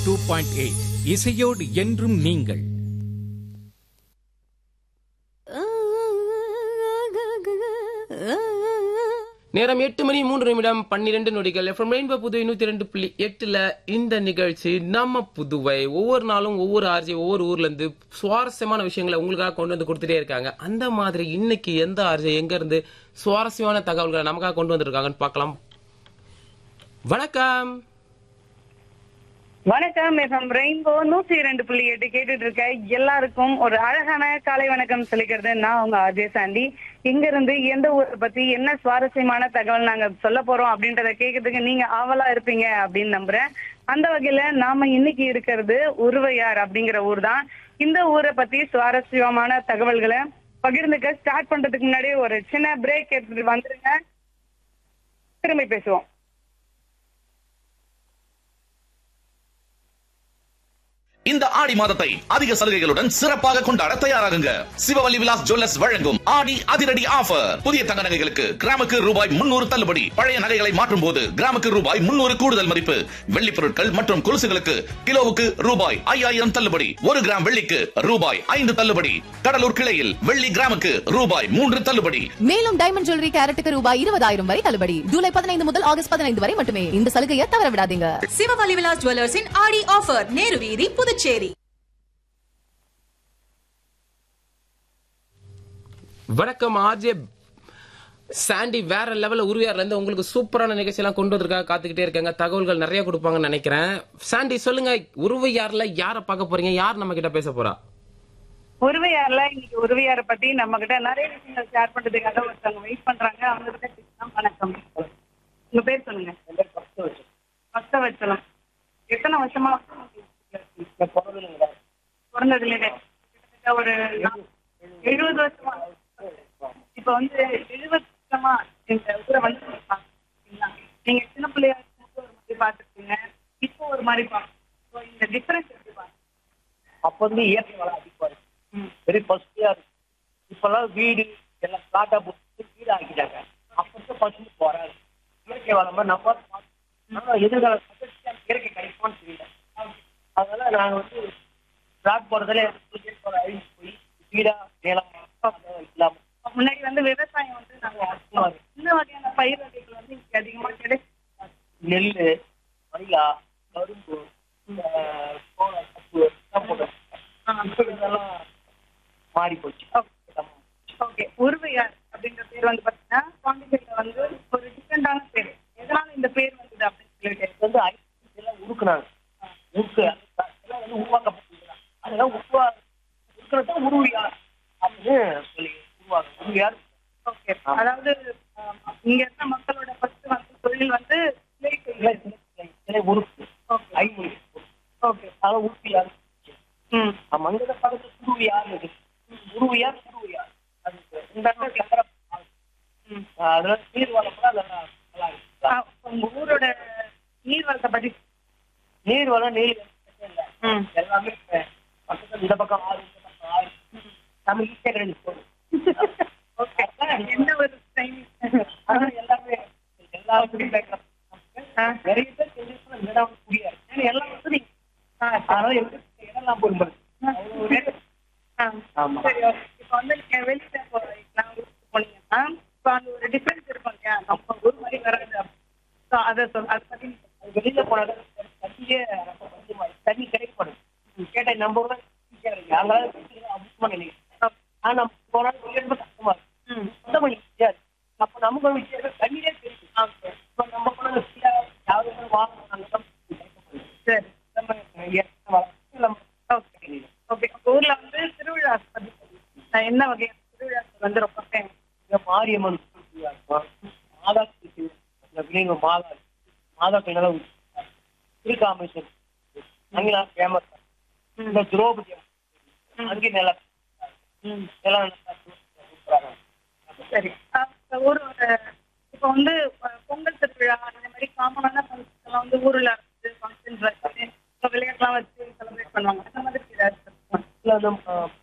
Two point eight இசையோடு என்றும் நீங்கள் நேரம் எட்டு மணி மூன்று நிமிடம் பன்னிரண்டு நொடிகள் எஃப்எம் ரெயின்போ புதுவை நூத்தி ரெண்டு புள்ளி எட்டுல இந்த நிகழ்ச்சி நம்ம புதுவை ஒவ்வொரு நாளும் ஒவ்வொரு ஆர்ஜி ஒவ்வொரு ஊர்ல இருந்து சுவாரஸ்யமான விஷயங்களை உங்களுக்காக கொண்டு வந்து கொடுத்துட்டே இருக்காங்க அந்த மாதிரி இன்னைக்கு எந்த ஆர்ஜி எங்க இருந்து சுவாரஸ்யமான தகவல்களை நமக்காக கொண்டு வந்திருக்காங்கன்னு பார்க்கலாம் வணக்கம் வணக்கம் எஃப்எம் ரெயின்போ நூத்தி இரண்டு புள்ளி எட்டு கேட்டுட்டு இருக்க எல்லாருக்கும் ஒரு அழகான காலை வணக்கம் சொல்லிக்கிறது நான் உங்க அஜய் சாண்டி இங்க இருந்து எந்த ஊரை பத்தி என்ன சுவாரஸ்யமான தகவல் நாங்க சொல்ல போறோம் அப்படின்றத கேட்கறதுக்கு நீங்க ஆவலா இருப்பீங்க அப்படின்னு நம்புறேன் அந்த வகையில நாம இன்னைக்கு இருக்கிறது உருவையார் அப்படிங்கிற ஊர் தான் இந்த ஊரை பத்தி சுவாரஸ்யமான தகவல்களை பகிர்ந்துக்க ஸ்டார்ட் பண்றதுக்கு முன்னாடி ஒரு சின்ன பிரேக் எடுத்துட்டு வந்துருங்க திரும்பி பேசுவோம் இந்த ஆடி மாதத்தை அதிக சலுகைகளுடன் சிறப்பாக கொண்டாட தயாராகுங்க சிவவல்லி விலாஸ் ஜுவல்லர்ஸ் வழங்கும் ஆடி அதிரடி ஆஃபர் புதிய தங்க நகைகளுக்கு கிராமுக்கு ரூபாய் முன்னூறு தள்ளுபடி பழைய நகைகளை மாற்றும் போது கிராமுக்கு ரூபாய் முன்னூறு கூடுதல் மதிப்பு வெள்ளி பொருட்கள் மற்றும் கொலுசுகளுக்கு கிலோவுக்கு ரூபாய் ஐயாயிரம் தள்ளுபடி ஒரு கிராம் வெள்ளிக்கு ரூபாய் ஐந்து தள்ளுபடி கடலூர் கிளையில் வெள்ளி கிராமுக்கு ரூபாய் மூன்று தள்ளுபடி மேலும் டைமண்ட் ஜுவல்லரி கேரட்டுக்கு ரூபாய் இருபதாயிரம் வரை தள்ளுபடி ஜூலை பதினைந்து முதல் ஆகஸ்ட் பதினைந்து வரை மட்டுமே இந்த சலுகையை தவற விடாதீங்க சிவவலி விலாஸ் ஜுவல்லர்ஸின் ஆடி ஆஃபர் நேரு வீதி புதுச்சேரி வணக்கம் ஆர்ஜே சாண்டி வேற லெவல்ல உருவியார்ல இருந்து உங்களுக்கு சூப்பரான நிகழ்ச்சி எல்லாம் கொண்டு வந்திருக்காங்க காத்துக்கிட்டே இருக்காங்க தகவல்கள் நிறைய கொடுப்பாங்கன்னு நினைக்கிறேன் சாண்டி சொல்லுங்க உருவையார்ல யார பார்க்க போறீங்க யார் நம்ம கிட்ட பேச போறா உருவையார்ல இன்னைக்கு உருவையார பத்தி நம்ம கிட்ட நிறைய விஷயங்கள் ஷேர் பண்றதுக்காக ஒருத்தவங்க வெயிட் பண்றாங்க அவங்க கிட்ட பேசலாம் வணக்கம் உங்க பேர் சொல்லுங்க பக்த வச்சலம் எத்தனை வருஷமா பிறந்ததுல கிட்டத்தட்ட ஒரு எழுபது வருஷமா இப்ப வந்து எழுபது வருஷமா இந்த ஊரை வந்து நீங்க பாத்துருக்கீங்களா? நீங்க சின்ன பிள்ளையா இருக்கும்போது ஒரு மாதிரி பாத்துருக்கீங்க இப்போ ஒரு மாதிரி பாக்குறீங்க இந்த டிஃபரன்ஸ் எப்படி பாக்குறீங்க அப்ப வந்து இயற்கை வளம் அதிகமா இருக்கு வெரி பசுமையா இருக்கு இப்பெல்லாம் வீடு எல்லாம் பிளாட்டா போட்டு வீடு ஆக்கிட்டாங்க அப்ப இருக்க பசுமை போறாது இயற்கை வளமா நம்ம பார்த்து- ஆனா எதிர்கால சந்ததிக்கு இயற்கை கிடைக்குமான்னு தெரியல அதனால நாங்க வந்து பிளாட் போறதுல இயற்கை வளம் அழிஞ்சு போய் வீடா நிலம் அதெல்லாம் இல்லாம முன்னாடி வந்து விவசாயம் வந்து நாங்க இந்த வகையான பயிர் வகைகள் வந்து இங்க அதிகமா கிடைக்கும் நெல்லு மயிலா கரும்பு ஆஹ், சோளம் கம்பு எல்லாம் போட்டோம் இப்ப இதெல்லாம் மாறி போச்சு ஓகே உருவையார் அப்படின்ற பேர் வந்து பாத்தீங்கன்னா பாண்டிச்சேரியில வந்து ஒரு டிஃபரெண்டான பேர் எதனால இந்த பேர் வந்தது அப்படின்னு சொல்லிட்டு இது வந்து ஐந்து எல்லாம் உருக்குனாங்க உருக்கு அதெல்லாம் வந்து உருவாக்கப்பட்டது அதெல்லாம் உருவா உருக்குறத உருவியார் அப்படின்னு சொல்லி உருவாங்க உருவியார் ஓகே அதாவது ஆஹ், இங்க இருக்க மக்களோட ஃபர்ஸ்ட் வந்து தொழில் வந்து சிலை சிலை செய்யறது. சிலை சிலை உருக்கு Okay. ஐமொழி ஓகே அதெல்லாம் உருவியார் ம் மங்கள பக்கத்து உருவியார் இருக்கு உருவியார் உருவியார் அது ரெண்டாவது சக்கர ம். அதெல்லாம் நீர் வளம்லாம் அதெல்லாம் நல்லா இருக்கு ஆஹ், உங்க ஊரோட நீர்வளத்தை பத்தி நீர் வளம் நீர் இல்லை ம். எல்லாமே இப்ப பக்கத்துல இந்த பக்கம் ஆறு இந்த பக்கம் ஆறு நம்ம ஈஸியா கிடைச்சு ஓகே என்ன ஒரு டைம் ஆனா எல்லாமே எல்லாருக்குமே பேக்கப் ஆ. நிறைய பேர் தெரிஞ்சுக்கணும் இந்த இடம் வந்து முடியாது ஏன்னா எல்லாம் வந்து நீங்க அதனால எங்களுக்கு இடம்லாம் போடும்போது அவ்வளவு rate. ஆமா. சரி okay. இப்ப வந்து நீங்க வெளியில போறீங்களா ஊருக்கு போனீங்கன்னா இப்ப அங்க ஒரு டிஃபரன்ஸ் இருக்கும் இல்லையா நம்ம ஊர் மாதிரி வராது So, அத சொல் அதை பத்தி நீங்க அது வெளியில போனாதான் தண்ணியே ரொம்ப கொஞ்சமா இருக்கு. தண்ணி கிடைக்கப்படும் கேட்டா நம்ம ஊர்ல ஈஸியா இருக்கு அங்கெல்லாம் அதிகமா நினைக்கிறேன் ஆனா நம்ம போனா ரொம்ப கஷ்டமா இருக்கு ம். சுத்தம் பண்ணி ஈஸியா இருக்கு அப்ப நமக்கு ஒரு விஷயம் இருக்கு. தண்ணியே தெரியும் இப்ப நம்ம போனா ஃப்ரீயா யாரும் வாங்கணும் அங்க தான் கிடைக்கப்படும். சரி நம்ம இயற்கை வளம் நம்ம ஓகே ஓகே உங்க ஊர்ல வந்து திருவிழா பத்தி சொல்லுங்க. நான் என்ன வகையான திருவிழா வந்து ரொம்ப famous? இங்க மாரியம்மன் திருவிழா இருக்கும். மாதா திருவிழா இந்த விளைவு மாதா மாதா பின்னால திருக்காமேஸ்வரம் அங்கெல்லாம் ஃபேமஸ் இந்த திரௌபதி அம்மன். அங்கே நல்லா ம். எல்லாம் நல்லா சூப்பரா இருக்கும். சரி அஹ் இந்த ஊரோட இப்போ வந்து அஹ், பொங்கல் திருவிழா இந்த மாதிரி காமனான ஃபங்க்ஷன் எல்லாம் வந்து ஊர்ல இருந்து ஃபங்க்ஷன்ஸ் வச்சு இப்போ விளையாட்டுலாம் வச்சு செலிப்ரேட் பண்ணுவாங்க அந்த மாதிரி ஏதாச்சும் இருக்குமா? இல்ல அந்த, ஆ,